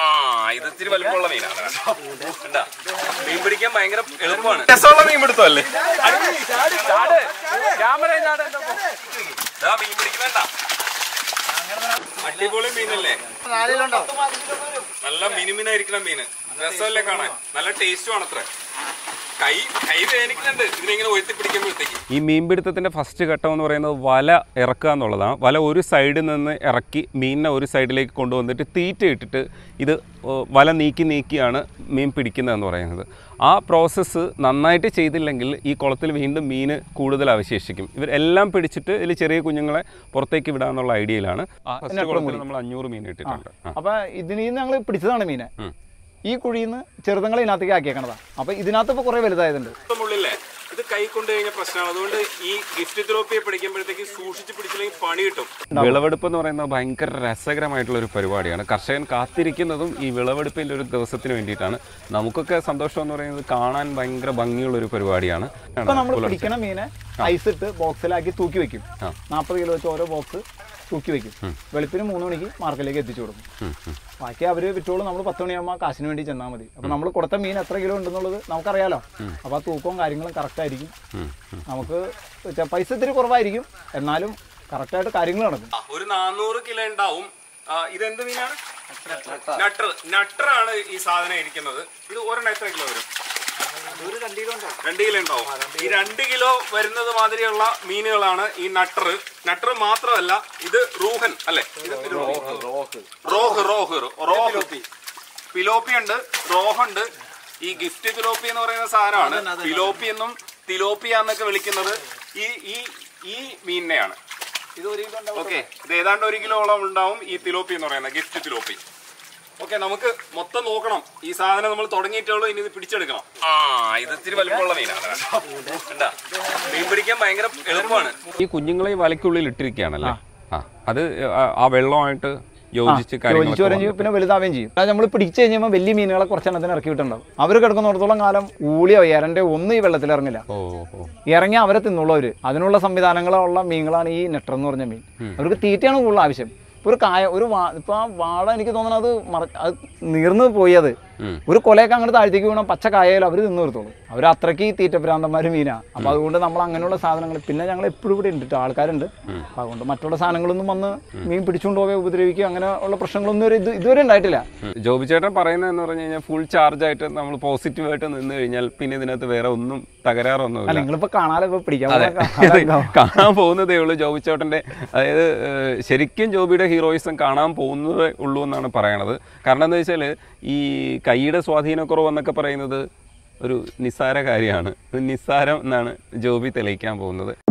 ആ ഇത് ഇത്തിരി വലിപ്പമുള്ള മീനാണ് കണ്ടാ? മീൻ പിടിക്കാൻ ഭയങ്കര എളുപ്പമാണ് രസമുള്ള മീൻ പിടുത്തല്ലേ മീൻ പിടിക്കണ്ട അടിപൊളി മീനല്ലേ നല്ല മിനുമിനായിരിക്കണ മീന് രസമല്ലേ കാണാൻ നല്ല ടേസ്റ്റും ആണത്രേ കൈ കൈ വേദനിക്കുന്നുണ്ട് ഇതിനിങ്ങനെ ഒഴുത്തി പിടിക്കുമ്പോഴത്തേക്ക് ഈ മീൻപിടുത്തത്തിന്റെ ഫസ്റ്റ് ഘട്ടം എന്ന് പറയുന്നത് വല ഇറക്കുക എന്നുള്ളതാണ് വല ഒരു സൈഡിൽ നിന്ന് ഇറക്കി മീനിനെ ഒരു സൈഡിലേക്ക് കൊണ്ടുവന്നിട്ട് തീറ്റ ഇട്ടിട്ട് ഇത് ഓ, വല നീക്കി നീക്കിയാണ് മീൻ പിടിക്കുന്നതെന്ന് പറയുന്നത് ആ പ്രോസസ്സ് നന്നായിട്ട് ചെയ്തില്ലെങ്കിൽ ഈ കുളത്തിൽ വീണ്ടും മീൻ കൂടുതൽ അവശേഷിക്കും ഇവരെല്ലാം പിടിച്ചിട്ട് ഇതിൽ ചെറിയ കുഞ്ഞുങ്ങളെ പുറത്തേക്ക് വിടാന്നുള്ള ഐഡിയയിലാണ് ഫസ്റ്റ് കുളത്തിൽ നമ്മൾ അഞ്ഞൂറ് മീൻ ഇട്ടിട്ടുണ്ട് ആ. അപ്പൊ ഇതിൽ നിന്ന് ഞങ്ങൾ പിടിച്ചതാണ് മീനെ ഉം. ഈ കുഴിയിൽ നിന്ന് ചെറുതങ്ങളെ ഇതിനകത്തേക്ക് ആക്കിയേക്കണതാ അപ്പൊ ഇതിനകത്ത് ഇപ്പൊ കുറെ വലുതായതുണ്ട് ഉള്ളില്ലേ ഇത് കൈ കൊണ്ട് കഴിഞ്ഞ പ്രശ്നമാണ് അതുകൊണ്ട് ഈ ഗിഫ്റ്റ് തിലോപ്പിയെ പിടിക്കുമ്പോഴത്തേക്ക് സൂക്ഷിച്ച് പിടിച്ചില്ലെങ്കിൽ പണി കിട്ടും വിളവെടുപ്പ് എന്ന് പറയുന്നത് ഭയങ്കര രസകരമായിട്ടുള്ള ഒരു പരിപാടിയാണ് കർഷകൻ കാത്തിരിക്കുന്നതും ഈ വിളവെടുപ്പിന്റെ ഒരു ദിവസത്തിന് വേണ്ടിയിട്ടാണ് നമുക്കൊക്കെ സന്തോഷം എന്ന് പറയുന്നത് കാണാൻ ഭയങ്കര ഭംഗിയുള്ള ഒരു പരിപാടിയാണ് ഇപ്പൊ നമ്മൾ പിടിക്കണ മീനെ ഐസ് ഇട്ട് ബോക്സിലാക്കി തൂക്കി വെക്കും ആ. നാൽപ്പത് കിലോ വെച്ച് ഓരോ ബോക്സ് തൂക്കി വെക്കും വെളുപ്പിന് മൂന്ന് മണിക്ക് മാർക്കറ്റിലേക്ക് എത്തിച്ചു കൊടുക്കും ഉം, ഉം. ബാക്കി അവര് വിറ്റോളും നമ്മൾ പത്ത് മണിയാകുമ്പോൾ കാശിന് വേണ്ടി ചെന്നാൽ മതി അപ്പൊ നമ്മൾ കൊടുത്ത മീൻ എത്ര കിലോ ഉണ്ടെന്നുള്ളത് നമുക്കറിയാലോ അപ്പൊ ആ തൂക്കവും കാര്യങ്ങളും കറക്റ്റ് ആയിരിക്കും ഉം, ഉം. നമുക്ക് വെച്ചാ പൈസ ഇത്തിരി കുറവായിരിക്കും എന്നാലും കറക്റ്റായിട്ട് കാര്യങ്ങൾ നടക്കും ഒരു നാനൂറ് കിലോ ഉണ്ടാവും ആ, ഇതെന്ത് മീനാണ് നട്ടർ നട്ടറാണ് ഈ സാധനം ഇരിക്കുന്നത് ഇത് ഒരെണ്ണം എത്ര കിലോ വരും രണ്ട് കിലോ ഉണ്ടാവും ഈ രണ്ട് കിലോ വരുന്നത് മാതിരിയുള്ള മീനുകളാണ് ഈ നട്ടർ നട്ടർ മാത്രമല്ല ഇത് റൂഹൻ അല്ലെ റോഹ് റോഹ് റോഹ് പിലോപ്പി ഉണ്ട് റോഹുണ്ട് ഈ ഗിഫ്റ്റ് തിലോപ്പി എന്ന് പറയുന്ന സാധനമാണ് പിലോപ്പി എന്നും തിലോപ്പിയ എന്നൊക്കെ വിളിക്കുന്നത് ഈ ഈ ഈ മീനിനെയാണ് ഇത് ഒരു കിലോ ഓക്കെ ഇത് ഏതാണ്ട് ഒരു കിലോളം ഉണ്ടാവും ഈ തിലോപ്പി എന്ന് പറയുന്നത് ഗിഫ്റ്റ് തിലോപ്പി ഓക്കെ നമുക്ക് മൊത്തം നോക്കണം ഈ സാധനം നമ്മൾ തുടങ്ങിയിട്ടുള്ളൂ ഇനി ഇത് പിടിച്ചെടുക്കണം ആ ഇത് ഇത്തിരി വലിപ്പമുള്ള മീനാണ് കണ്ടാ? മീൻ പിടിക്കാൻ ഭയങ്കര എളുപ്പമാണ് ഈ കുഞ്ഞുങ്ങളെ ഈ വലയ്ക്കുള്ളിൽ ഇട്ടിരിക്കുകയാണല്ലേ ആ അത് ആ- ആ വെള്ളമായിട്ട് യോജിച്ച് യോജിച്ച് കാര്യങ്ങളൊക്കെ വരും ചെയ്യും പിന്നെ വലുതാവുകയും ചെയ്യും അതായത് നമ്മൾ പിടിച്ചു കഴിഞ്ഞാൽ വലിയ മീനുകളെ കുറച്ചെണ്ണത്തിന് ഇറക്കി വിട്ടുണ്ടാവും അവർ കിടക്കുന്നിടത്തോളം കാലം ഊളിയോ എരൻ്റെ ഒന്നും ഈ വെള്ളത്തിൽ ഇറങ്ങില്ല ഓ ഓ ഇറങ്ങി അവരെ തിന്നുള്ളവർ അതിനുള്ള സംവിധാനങ്ങളുള്ള മീനുകളാണ് ഈ നെട്ടർ എന്ന് പറഞ്ഞ മീൻ അവർക്ക് തീറ്റയാണ് കൂടുതൽ ആവശ്യം ഇപ്പൊ ഒരു കായ ഒരു വാ ഇപ്പൊ ആ വാഴ എനിക്ക് തോന്നുന്നത് അത് മറ അത് നീർന്ന് പോയി അത് ഉം. ഒരു കൊലയൊക്കെ അങ്ങോട്ട് താഴ്ത്തേക്ക് വീണ പച്ച കായാലും അവർ തിന്നു നിർത്തോളൂ അവർ അത്രയ്ക്ക് ഈ തീറ്റഭ്രാന്തന്മാർ മീനാ അപ്പൊ അതുകൊണ്ട് നമ്മൾ അങ്ങനെയുള്ള സാധനങ്ങൾ പിന്നെ ഞങ്ങൾ എപ്പോഴും ഇവിടെ ഉണ്ട് ട്ടോ, ആൾക്കാരുണ്ട് അപ്പൊ അതുകൊണ്ട് മറ്റുള്ള സാധനങ്ങളൊന്നും വന്ന് മീൻ പിടിച്ചുകൊണ്ട് പോവുകയോ ഉപദ്രവിക്കുകയോ അങ്ങനെ ഉള്ള പ്രശ്നങ്ങളൊന്നും ഒരു ഇത് ഇതുവരെ ഉണ്ടായിട്ടില്ല ജോബി ചേട്ടൻ പറയുന്നതെന്ന് പറഞ്ഞു കഴിഞ്ഞാൽ ഫുൾ ചാർജ് ആയിട്ട് നമ്മൾ പോസിറ്റീവായിട്ട് നിന്ന് കഴിഞ്ഞാൽ പിന്നെ ഇതിനകത്ത് വേറെ ഒന്നും തകരാറൊന്നുമില്ല അല്ല നിങ്ങളിപ്പോ കാണാതെ ഇപ്പൊ പിടിക്കാൻ അതെ പോകുന്ന ഇത് കാണാൻ കാണാൻ പോകുന്നതേ ഉള്ളൂ ജോബി ചേട്ടൻ്റെ അതായത് ഏഹ്, ശരിക്കും ജോബിയുടെ ഹീറോയിസം കാണാൻ പോകുന്നതേ ഉള്ളൂ എന്നാണ് പറയണത് കാരണം എന്താ വെച്ചാൽ ഈ കൈയുടെ സ്വാധീനക്കുറവ് എന്നൊക്കെ പറയുന്നത് ഒരു നിസ്സാര കാര്യമാണ് ഒരു നിസ്സാരം എന്നാണ് ജോബി തെളിയിക്കാൻ പോകുന്നത്